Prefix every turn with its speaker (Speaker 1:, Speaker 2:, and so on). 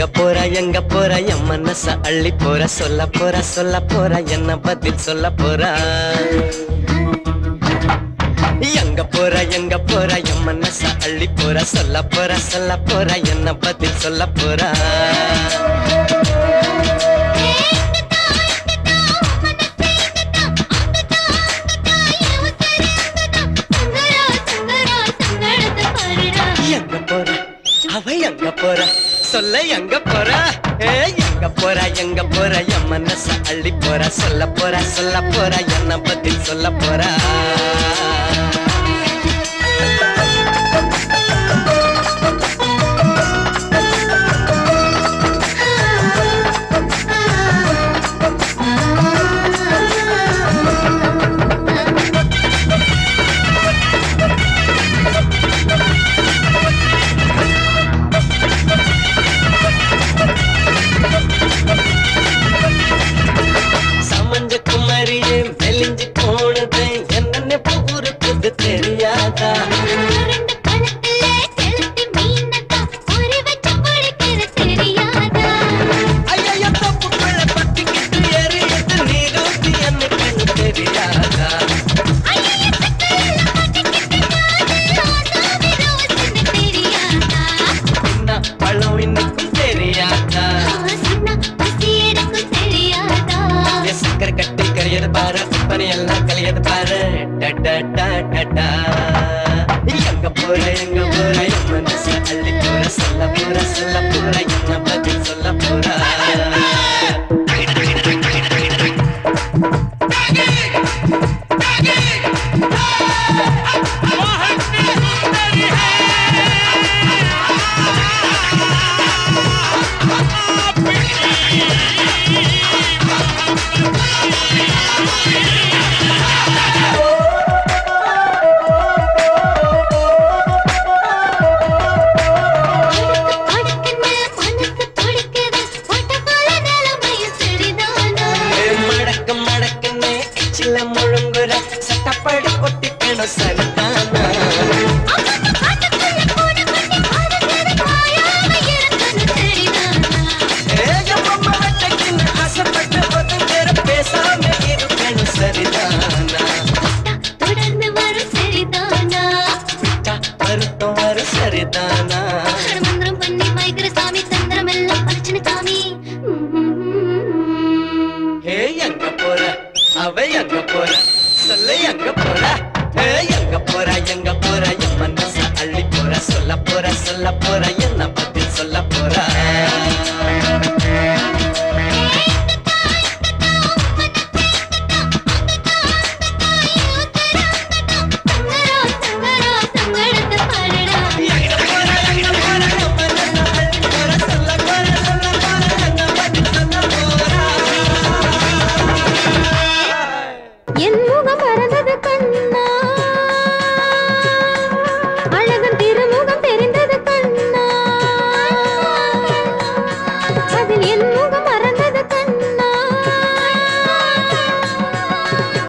Speaker 1: எங்க போற எங்க போற என் மனச அள்ளி போற சொல்ல போற சொல்ல போற என்ன பதில் சொல்ல போற எங்க போற எங்க போற என் மனச அள்ளி போற சொல்ல போற சொல்ல போற என்ன பதில் சொல்ல போற எங்க போற அவ எங்க போற சொல்ல எங்க போற ஏ எங்க போற எங்க போற என் மனச அள்ளி போற சொல்ல போற சொல்ல போற என்ன பதில் சொல்ல போற சமஞ்ச குமரியே மெலிஞ்சு போனது என்ன ஊருக்கு தெரியாதா ஐயோ தப்புக்குள்ள பத்திக்கிட்டு எரியுது நீரூத்தி எனக்கு தெரியாதா என்ன பழம் இன்னைக்கும் தெரியாதா என் சக்கரை கட்டி கரையது பாரு பனி எல்லாம் கலையது பாரு டடா டடா எங்க போற எங்க போற என் மனசு அள்ளி போற சொல்ல போற சொல்ல போற என்ன பதில் சொல்ல போற மடக்க மடக்குன்னு எச்சில முழுங்குற சட்டப்படி கொட்டிக்கணும் சரிதானா ஏகப்பம்ம வட்டக்கின்னு ஆசைப்பட்டு ஒதுங்குற பேசாம இருக்கணும் சரிதானா
Speaker 2: தொடர்ந்து வரும் சரிதானா
Speaker 1: விட்டா வருத்தம் வரும் சரிதானா
Speaker 2: மந்திரம் பண்ணி வைக்கிற சாமி தந்திரம் எல்லாம் பறிச்சுன சாமி
Speaker 1: ஏ எங்க போற அவ எங்க போற சொல்ல எங்க போற ஏ எங்க போற எங்க போற என் மனச அள்ளி போற சொல்ல போற சொல்ல போற என்ன பதில் சொல்ல போற